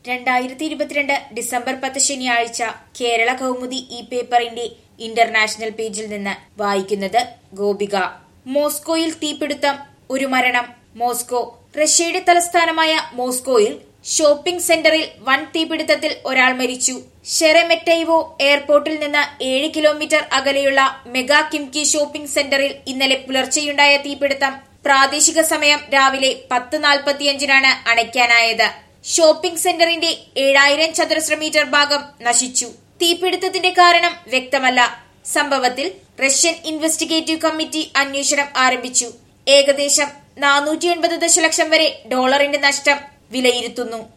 രണ്ടായിരത്തി ഇരുപത്തിരണ്ട് ഡിസംബർ പത്ത് ശനിയാഴ്ച കേരള കൗമുദി ഇ പേപ്പറിന്റെ ഇന്റർനാഷണൽ പേജിൽ നിന്ന് വായിക്കുന്നത് ഗോപിക മോസ്കോയിൽ തീപിടുത്തം ഒരു മരണം മോസ്കോ റഷ്യയുടെ തലസ്ഥാനമായ മോസ്കോയിൽ ഷോപ്പിംഗ് സെന്ററിൽ വൻ തീപിടുത്തത്തിൽ ഒരാൾ മരിച്ചു ഷെറമെറ്റൈവോ എയർപോർട്ടിൽ നിന്ന് ഏഴ് കിലോമീറ്റർ അകലെയുള്ള മെഗാ കിംകി ഷോപ്പിംഗ് സെന്ററിൽ ഇന്നലെ പുലർച്ചെയുണ്ടായ തീപിടുത്തം പ്രാദേശിക സമയം രാവിലെ പത്ത് നാൽപ്പത്തിയഞ്ചിനാണ് അണയ്ക്കാനായത് ഷോപ്പിംഗ് സെന്ററിന്റെ ഏഴായിരം ചതുരശ്ര മീറ്റർ ഭാഗം നശിച്ചു തീപിടുത്തത്തിന്റെ കാരണം വ്യക്തമല്ല സംഭവത്തിൽ റഷ്യൻ ഇൻവെസ്റ്റിഗേറ്റീവ് കമ്മിറ്റി അന്വേഷണം ആരംഭിച്ചു ഏകദേശം നാനൂറ്റി എൺപത് ദശലക്ഷം വരെ ഡോളറിന്റെ നഷ്ടം വിലയിരുത്തുന്നു